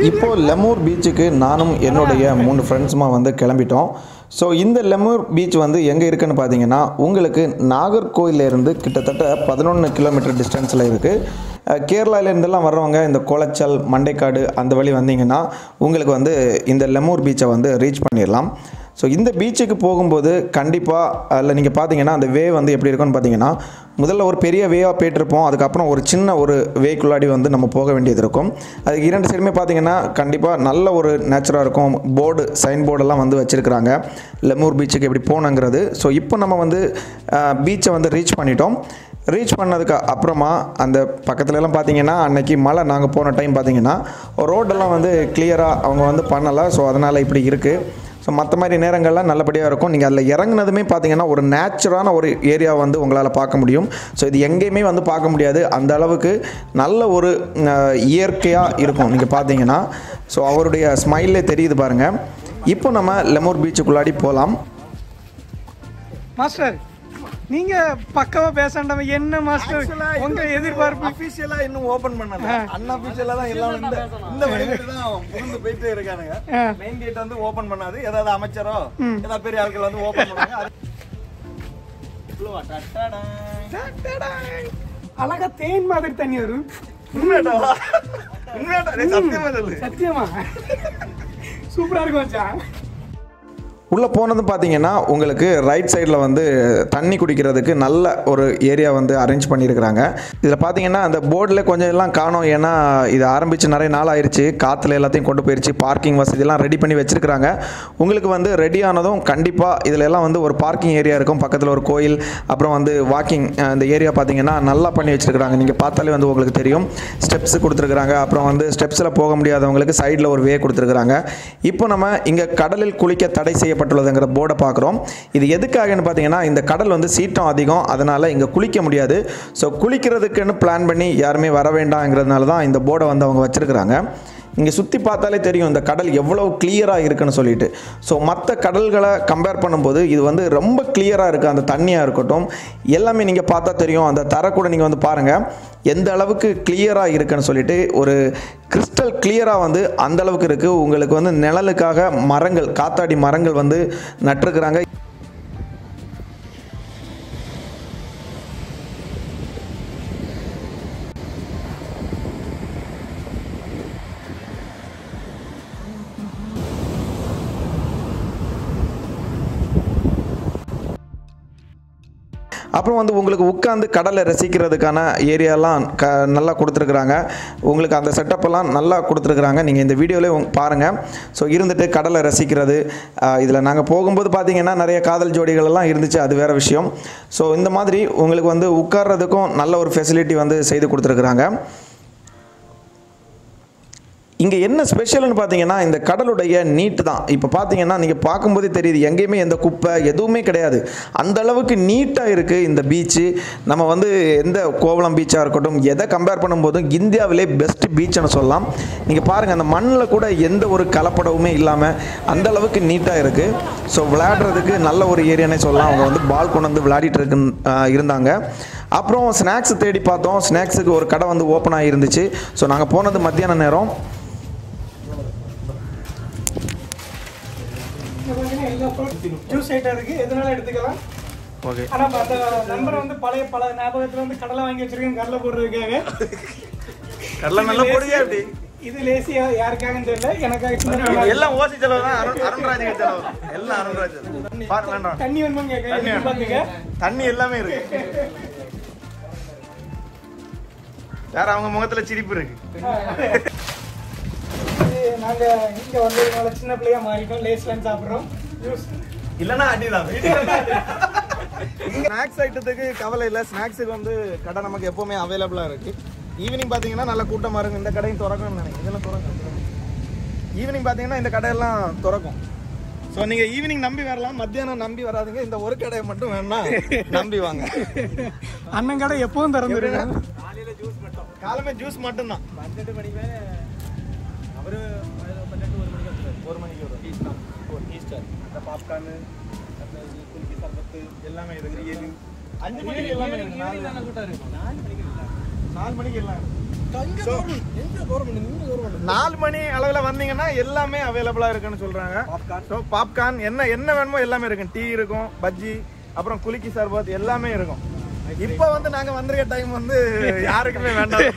இப்போது லெமூர் பீச்சுக்கு நானும் என்னுடைய மூணு ஃப்ரெண்ட்ஸுமா வந்து கிளம்பிட்டோம் ஸோ இந்த லெமூர் பீச் வந்து எங்கே இருக்குன்னு பார்த்தீங்கன்னா உங்களுக்கு நாகர்கோயிலேருந்து கிட்டத்தட்ட பதினொன்று கிலோமீட்டர் டிஸ்டன்ஸில் இருக்குது கேரளாலேருந்தெல்லாம் வர்றவங்க இந்த கோலச்சல் மண்டைக்காடு அந்த வழி வந்தீங்கன்னா உங்களுக்கு வந்து இந்த லெமூர் பீச்சை வந்து ரீச் பண்ணிடலாம் ஸோ இந்த பீச்சுக்கு போகும்போது கண்டிப்பாக அதில் நீங்கள் பார்த்தீங்கன்னா அந்த வே வந்து எப்படி இருக்கும்னு பார்த்தீங்கன்னா முதல்ல ஒரு பெரிய வேவாக போயிட்டுருப்போம் அதுக்கப்புறம் ஒரு சின்ன ஒரு வேக்குள்ளாடி வந்து நம்ம போக வேண்டியது இருக்கும் அதுக்கு இரண்டு சைடுமே பார்த்தீங்கன்னா கண்டிப்பாக நல்ல ஒரு நேச்சராக இருக்கும் போர்டு சைன் போர்டெல்லாம் வந்து வச்சுருக்கிறாங்க லெமூர் பீச்சுக்கு எப்படி போகணுங்கிறது ஸோ இப்போ நம்ம வந்து பீச்சை வந்து ரீச் பண்ணிட்டோம் ரீச் பண்ணதுக்கு அப்புறமா அந்த பக்கத்துல எல்லாம் பார்த்தீங்கன்னா அன்னைக்கு மழை நாங்கள் போன டைம் பார்த்தீங்கன்னா ரோடெல்லாம் வந்து கிளியராக அவங்க வந்து பண்ணலை ஸோ அதனால் இப்படி இருக்குது ஸோ மற்ற மாதிரி நேரங்கள்லாம் நல்லபடியாக இருக்கும் நீங்கள் அதில் இறங்குனதுமே பார்த்தீங்கன்னா ஒரு நேச்சுரான ஒரு ஏரியா வந்து உங்களால் பார்க்க முடியும் ஸோ இது எங்கேயுமே வந்து பார்க்க முடியாது அந்த அளவுக்கு நல்ல ஒரு இயற்கையாக இருக்கும் நீங்கள் பார்த்தீங்கன்னா ஸோ அவருடைய ஸ்மைல்லே தெரியுது பாருங்கள் இப்போ நம்ம லெமூர் பீச்சுக்குள்ளாடி போகலாம் மாஸ்டர் நீங்க பக்கவா பேசாண்டாம என்ன மாஸ்டர் உங்க எதிர்பார்ப்பு அபிஷியலா இன்னும் ஓபன் பண்ணல அன்அபிஷியலா தான் எல்லாம் இந்த இந்த வழிகிட்டு தான் புகுந்து போயிட்டே இருக்கானுங்க ஆ. மெயின் கேட் வந்து ஓபன் பண்ணாது ஏதாவது அமைச்சரோ ஏதாவது பெரிய ஆட்கள் வந்து ஓபன் பண்ணுவாங்க அது- இவ்வளவா? டட்டடா. டடடடாய். அழகா தேன் மாதிரி தண்ணி வரும் உண்மையாட்டாவா? உண்மையாட்டா? டேய், சத்தியமா சொல்லு சத்தியமா சூப்பரா இருக்கும் மச்சான் உள்ளே போனதும் பார்த்தீங்கன்னா உங்களுக்கு ரைட் சைடில் வந்து தண்ணி குடிக்கிறதுக்கு நல்ல ஒரு ஏரியா வந்து அரேஞ்ச் பண்ணியிருக்கிறாங்க இதில் பார்த்தீங்கன்னா அந்த போர்டில் கொஞ்சம் எல்லாம் காணோம் ஏன்னா இது ஆரம்பித்து நிறைய நாள் ஆயிடுச்சு காற்றுல எல்லாத்தையும் கொண்டு போயிடுச்சு பார்க்கிங் வசதியெல்லாம் ரெடி பண்ணி வச்சுருக்கிறாங்க உங்களுக்கு வந்து ரெடி ஆனதும் கண்டிப்பாக இதில் எல்லாம் வந்து ஒரு பார்க்கிங் ஏரியா இருக்கும் பக்கத்தில் ஒரு கோயில் அப்புறம் வந்து வாக்கிங் இந்த ஏரியா பார்த்தீங்கன்னா நல்லா பண்ணி வச்சுருக்கிறாங்க நீங்கள் பார்த்தாலே வந்து உங்களுக்கு தெரியும் ஸ்டெப்ஸ் கொடுத்துருக்குறாங்க அப்புறம் வந்து ஸ்டெப்ஸில் போக முடியாதவங்களுக்கு சைடில் ஒரு வே கொடுத்துருக்குறாங்க இப்போ நம்ம இங்கே கடலில் குளிக்க தடை செய்யப்பட்டுள்ளதுங்கிற போர்டை பார்க்குறோம் இது எதுக்காகன்னு பார்த்தீங்கன்னா இந்த கடல் வந்து சீற்றம் அதிகம் அதனால் இங்கே குளிக்க முடியாது ஸோ குளிக்கிறதுக்குன்னு பிளான் பண்ணி யாருமே வர வேண்டாங்கிறதுனால தான் இந்த போர்டை வந்து அவங்க வச்சுருக்குறாங்க இங்கே சுற்றி பார்த்தாலே தெரியும் இந்த கடல் எவ்வளவு கிளியராக இருக்குன்னு சொல்லிட்டு ஸோ மற்ற கடல்களை கம்பேர் பண்ணும்போது இது வந்து ரொம்ப கிளியராக இருக்குது அந்த தண்ணியாக இருக்கட்டும் எல்லாமே நீங்கள் பார்த்தா தெரியும் அந்த தரை கூட நீங்கள் வந்து பாருங்கள் எந்த அளவுக்கு கிளியராக இருக்குன்னு சொல்லிட்டு ஒரு கிறிஸ்டல் கிளியராக வந்து அந்த அளவுக்கு இருக்குது உங்களுக்கு வந்து நிழலுக்காக மரங்கள் காத்தாடி மரங்கள் வந்து நட்டிருக்கிறாங்க அப்புறம் வந்து உங்களுக்கு உட்காந்து கடலை ரசிக்கிறதுக்கான ஏரியாலாம் க நல்லா கொடுத்துருக்குறாங்க உங்களுக்கு அந்த செட்டப்பெல்லாம் நல்லா கொடுத்துருக்குறாங்க நீங்கள் இந்த வீடியோவில் பாருங்கள் ஸோ இருந்துட்டு கடலை ரசிக்கிறது இதில் நாங்கள் போகும்போது பார்த்தீங்கன்னா நிறைய காதல் ஜோடிகள் எல்லாம் இருந்துச்சு அது வேறு விஷயம் ஸோ இந்த மாதிரி உங்களுக்கு வந்து உட்கார்றதுக்கும் நல்ல ஒரு ஃபெசிலிட்டி வந்து செய்து கொடுத்துருக்குறாங்க இங்கே என்ன ஸ்பெஷல்னு பார்த்தீங்கன்னா இந்த கடலுடைய நீட் தான் இப்போ பார்த்தீங்கன்னா நீங்கள் பார்க்கும்போதே தெரியுது எங்கேயுமே எந்த குப்பை எதுவுமே கிடையாது அந்த அளவுக்கு நீட்டாக இருக்குது இந்த பீச்சு நம்ம வந்து எந்த கோவளம் பீச்சாக இருக்கட்டும் எதை கம்பேர் பண்ணும்போதும் இந்தியாவிலே பெஸ்ட் பீச்னு சொல்லலாம் நீங்கள் பாருங்கள் அந்த மண்ணில் கூட எந்த ஒரு கலப்படவுமே இல்லாமல் அந்த அளவுக்கு நீட்டாக இருக்குது ஸோ விளையாடுறதுக்கு நல்ல ஒரு ஏரியானே சொல்லலாம் அவங்க வந்து பால் கொண்டு வந்து விளையாடிட்டு இருக்கு ஆஹ் இருந்தாங்க அப்புறம் ஸ்நாக்ஸ் தேடி பார்த்தோம் ஸ்நாக்ஸுக்கு ஒரு கடை வந்து ஓப்பன் ஆகிருந்துச்சு ஸோ நாங்கள் போனது மத்தியான நேரம் ஜூஸ் ஐட்டம் இருக்கு எதனால எடுத்துக்கலாம் ஓகே ஆனா இப்ப அந்த நம்பர் வந்து பழைய பல ஞாபகத்துல வந்து கடலை வாங்கி வச்சிருக்கேன் கடலை போடுறதுக்காக கடலை நல்லா போடுங்க அப்படி இது லேசியா யாருக்காகன்னு தெரியல எனக்காக சின்ன இது பிள்ளை. எல்லாம் ஓசி செலவு தான் அருண் அருண்ராஜ் செலவு எல்லாம் அருண்ராஜ் செலவு. பாரு வேண்டாம் தண்ணி வேணுமான்னு தண்ணி கேட்க வேணும். பாத்துக்க தண்ணி எல்லாமே இருக்கு வேற அவங்க முகத்துல சிரிப்பு இருக்கு இது நாங்க இங்க வந்ததுனால சின்ன பிள்ளையா மாறிட்டோம் லேஸ்லாம் சாப்பிடுறோம் ஜூஸ் இல்லனா அடிதான் ஸ்நாக்ஸ் ஐட்டத்துக்கு கவலை இல்லை ஸ்நாக்ஸுக்கு வந்து கடை நமக்கு எப்பவுமே அவைலபிளா இருக்கு ஈவினிங் பாத்தீங்கன்னா நல்ல கூட்டமா இருக்கும் இந்த கடையும் திறக்கும்னு நினைக்கிறேன் இதெல்லாம் திறக்கும் ஈவினிங் பாத்தீங்கன்னா இந்த கடையெல்லாம் திறக்கும் ஸோ நீங்க ஈவினிங் நம்பி வரலாம் மத்தியானம் நம்பி வராதீங்க இந்த ஒரு கடையை மட்டும் வேணா நம்பி வாங்க அண்ணன் கடை எப்பவும் திறந்துருக்கேன் காலமே ஜூஸ் மட்டும்தான் பன்னெண்டு மணி மேல அவரு பன்னெண்டு ஒரு மணிக்கு வந்துருவாரு. ஒரு மணிக்கு வரும் டீ ஸ்டால் ஒரு டீ ஸ்டால் அந்த பாப்கார்னு அந்த இது குல்ஃபி சர்பத்து எல்லாமே இருக்கு ஏழு அஞ்சு மணிக்கு எல்லாமே இருக்கு நாலு நாலு மணிக்கு இல்லை நாலு மணிக்கு எல்லாம் இருக்கு நாலு மணி அளவில் வந்தீங்கன்னா எல்லாமே அவைலபிளாக இருக்குன்னு சொல்றாங்க ஸோ பாப்கார்ன் என்ன என்ன வேணுமோ எல்லாமே இருக்கும் டீ இருக்கும் பஜ்ஜி அப்புறம் குலுக்கி சர்பத் எல்லாமே இருக்கும் இப்போ வந்து நாங்க வந்திருக்க டைம் வந்து யாருக்குமே வேண்டாம்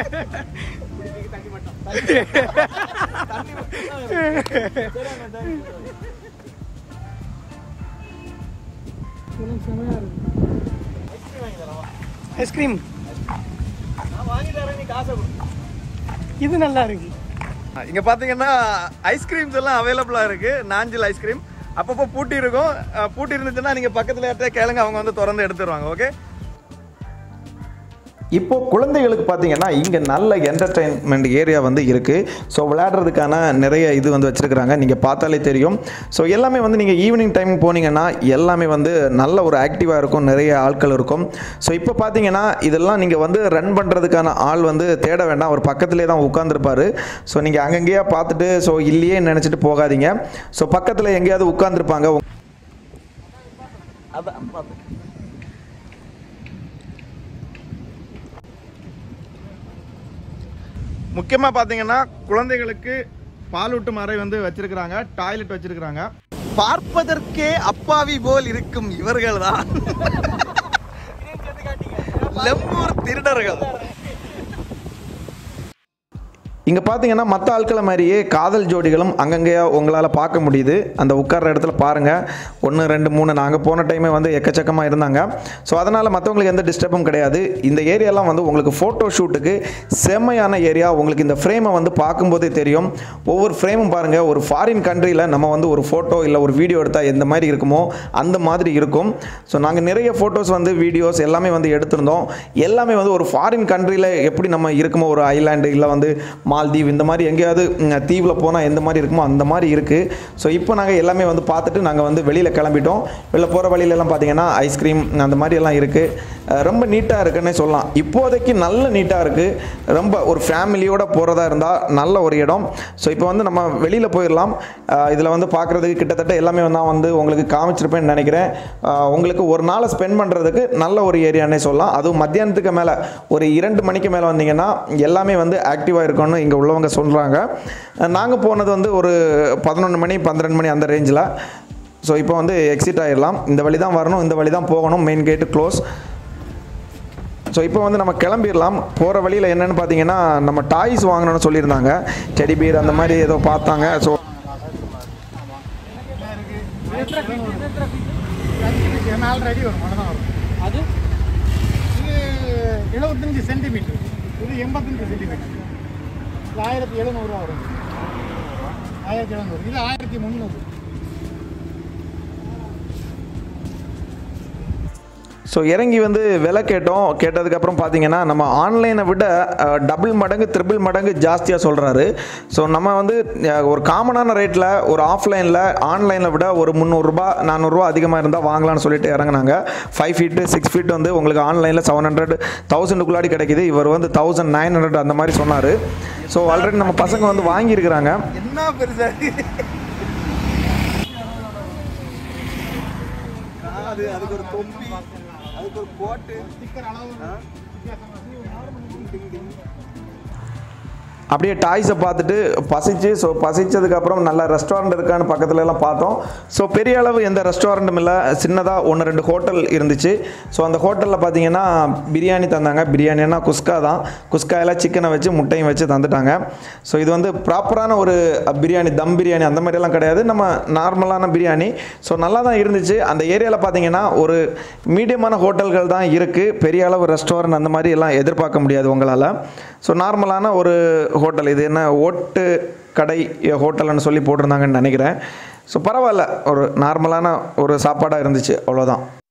ஐஸ்கிரீம் நான் வாங்கி தரேன் நீ காசை கொடு இது நல்லா இருக்கு இங்க பாத்தீங்கன்னா ஐஸ்கிரீம்ஸ் எல்லாம் அவைலபிளா இருக்கு நாஞ்சில் ஐஸ்கிரீம் அப்பப்போ பூட்டி இருக்கும் அஹ் பூட்டி இருந்துச்சுன்னா நீங்க பக்கத்துல யார்கிட்ட கேளுங்க அவங்க வந்து திறந்து எடுத்துருவாங்க ஓகே இப்போ குழந்தைகளுக்கு பார்த்தீங்கன்னா இங்கே நல்ல என்டர்டெயின்மெண்ட் ஏரியா வந்து இருக்குது ஸோ விளையாடுறதுக்கான நிறைய இது வந்து வச்சுருக்கிறாங்க நீங்கள் பார்த்தாலே தெரியும் ஸோ எல்லாமே வந்து நீங்கள் ஈவினிங் டைம் போனீங்கன்னா எல்லாமே வந்து நல்ல ஒரு ஆக்டிவாக இருக்கும் நிறைய ஆட்கள் இருக்கும் ஸோ இப்போ பார்த்தீங்கன்னா இதெல்லாம் நீங்கள் வந்து ரன் பண்ணுறதுக்கான ஆள் வந்து தேட வேண்டாம் அவர் பக்கத்துலேயே தான் உட்காந்துருப்பாரு ஸோ நீங்கள் அங்கங்கேயா பார்த்துட்டு ஸோ இல்லையே நினச்சிட்டு போகாதீங்க ஸோ பக்கத்தில் எங்கேயாவது உட்காந்துருப்பாங்க அதான் பார்த்து முக்கியமா பாத்தீங்கன்னா குழந்தைகளுக்கு பாலூட்டும் அறை வந்து வச்சிருக்கிறாங்க டாய்லெட் வச்சிருக்கிறாங்க பார்ப்பதற்கே அப்பாவி போல் இருக்கும் இவர்கள் தான் லெம்பூர் திருடர்கள் இங்கே பார்த்தீங்கன்னா மற்ற ஆட்களை மாதிரியே காதல் ஜோடிகளும் அங்கங்கேயா உங்களால் பார்க்க முடியுது அந்த உட்கார்ற இடத்துல பாருங்கள் ஒன்று ரெண்டு மூணு நாங்கள் போன டைமே வந்து எக்கச்சக்கமாக இருந்தாங்க ஸோ அதனால் மற்றவங்களுக்கு எந்த டிஸ்டர்பும் கிடையாது இந்த ஏரியாலாம் வந்து உங்களுக்கு ஃபோட்டோ ஷூட்டுக்கு செம்மையான ஏரியா உங்களுக்கு இந்த ஃப்ரேமை வந்து பார்க்கும்போதே தெரியும் ஒவ்வொரு ஃப்ரேமும் பாருங்கள் ஒரு ஃபாரின் கண்ட்ரியில் நம்ம வந்து ஒரு ஃபோட்டோ இல்லை ஒரு வீடியோ எடுத்தால் எந்த மாதிரி இருக்குமோ அந்த மாதிரி இருக்கும் ஸோ நாங்கள் நிறைய ஃபோட்டோஸ் வந்து வீடியோஸ் எல்லாமே வந்து எடுத்திருந்தோம் எல்லாமே வந்து ஒரு ஃபாரின் கண்ட்ரியில் எப்படி நம்ம இருக்குமோ ஒரு ஐலாண்டு இல்லை வந்து மால்தீவ் இந்த மாதிரி எங்கேயாவது தீவில் போனால் எந்த மாதிரி இருக்குமோ அந்த மாதிரி இருக்குது ஸோ இப்போ நாங்கள் எல்லாமே வந்து பார்த்துட்டு நாங்கள் வந்து வெளியில் கிளம்பிட்டோம் வெளில போகிற வழியிலலாம் பார்த்தீங்கன்னா ஐஸ்கிரீம் அந்த மாதிரி எல்லாம் இருக்குது ரொம்ப நீட்டாக இருக்குன்னே சொல்லலாம் இப்போதைக்கு நல்ல நீட்டாக இருக்குது ரொம்ப ஒரு ஃபேமிலியோட போகிறதா இருந்தால் நல்ல ஒரு இடம் ஸோ இப்போ வந்து நம்ம வெளியில் போயிடலாம் இதில் வந்து பார்க்குறதுக்கு கிட்டத்தட்ட எல்லாமே நான் வந்து உங்களுக்கு காமிச்சிருப்பேன்னு நினைக்கிறேன் அஹ் உங்களுக்கு ஒரு நாளை ஸ்பெண்ட் பண்ணுறதுக்கு நல்ல ஒரு ஏரியானே சொல்லலாம் அதுவும் மத்தியானத்துக்கு மேலே ஒரு இரண்டு மணிக்கு மேலே வந்தீங்கன்னா எல்லாமே வந்து ஆக்டிவாக இருக்கும்னு இங்கே உள்ளவங்க சொல்கிறாங்க நாங்கள் போனது வந்து ஒரு பதினொன்று மணி பன்னிரெண்டு மணி அந்த ரேஞ்சில் ஸோ இப்போ வந்து எக்ஸிட் ஆகிடலாம் இந்த வழி தான் வரணும் இந்த வழி தான் போகணும் மெயின் கேட்டு க்ளோஸ் ஸோ இப்போ வந்து நம்ம கிளம்பிடலாம் போகிற வழியில் என்னென்னு பார்த்தீங்கன்னா நம்ம டாய்ஸ் வாங்கணும்னு சொல்லியிருந்தாங்க டெடி பீர் அந்த மாதிரி ஏதோ பார்த்தாங்க ஸோ நாலரை அடி வரும் மட்டும் தான் வரும் அது இது எழுபத்தஞ்சு சென்டிமீட்டர் இது எண்பத்தஞ்சு சென்டிமீட்டர் இது ஆயிரத்தி எழுநூறுவா வரும் ஆயிரத்தி எழுநூறு இது ஆயிரத்தி முந்நூறு ஸோ இறங்கி வந்து விலை கேட்டோம் கேட்டதுக்கப்புறம் பார்த்தீங்கன்னா நம்ம ஆன்லைனை விட டபுள் மடங்கு த்ரிபிள் மடங்கு ஜாஸ்தியாக சொல்கிறாரு ஸோ நம்ம வந்து அஹ், ஒரு காமனான ரேட்டில் ஒரு ஆஃப்லைனில் ஆன்லைனில் விட ஒரு முந்நூறுரூபா நானூறுரூவா அதிகமாக இருந்தால் வாங்கலாம்னு சொல்லிட்டு இறங்குனாங்க ஃபைவ் ஃபீட்டு சிக்ஸ் ஃபீட் வந்து உங்களுக்கு ஆன்லைனில் செவன் ஹண்ட்ரட் தௌசண்டுக்குள்ளாடி கிடைக்குது இவர் வந்து தௌசண்ட் நைன் ஹண்ட்ரட் அந்த மாதிரி சொன்னார் ஸோ ஆல்ரெடி நம்ம பசங்க வந்து வாங்கியிருக்கிறாங்க என்ன பெருசா அது அதுக்கு ஒரு தொப்பி அதுக்கு ஒரு கோட்டு ஸ்டிக்கர் அளவு அப்படியே டாய்ஸை பார்த்துட்டு பசிச்சு ஸோ பசிச்சதுக்கப்புறம் நல்ல ரெஸ்டாரண்ட் இருக்கான்னு பக்கத்துல எல்லாம் பார்த்தோம் ஸோ பெரிய அளவு எந்த ரெஸ்டாரண்ட்டும் இல்லை சின்னதாக ஒன்று ரெண்டு ஹோட்டல் இருந்துச்சு ஸோ அந்த ஹோட்டலில் பார்த்தீங்கன்னா பிரியாணி தந்தாங்க பிரியாணினா குஸ்கா தான் குஸ்கா எல்லாம் சிக்கனை வச்சு முட்டையும் வச்சு தந்துட்டாங்க ஸோ இது வந்து ப்ராப்பரான ஒரு பிரியாணி தம் பிரியாணி அந்த மாதிரியெல்லாம் கிடையாது நம்ம நார்மலான பிரியாணி ஸோ நல்லா தான் இருந்துச்சு அந்த ஏரியாவில் பார்த்தீங்கன்னா ஒரு மீடியமான ஹோட்டல்கள் தான் இருக்குது பெரிய அளவு ரெஸ்டாரண்ட் அந்த மாதிரி எல்லாம் எதிர்பார்க்க முடியாது உங்களால் ஸோ நார்மலான ஒரு ஹோட்டல் இது என்ன ஓட்டு கடை ஹோட்டல்னு சொல்லி போட்டிருந்தாங்கன்னு நினைக்கிறேன் ஸோ பரவாயில்ல ஒரு நார்மலான ஒரு சாப்பாடாக இருந்துச்சு அவ்வளோதான்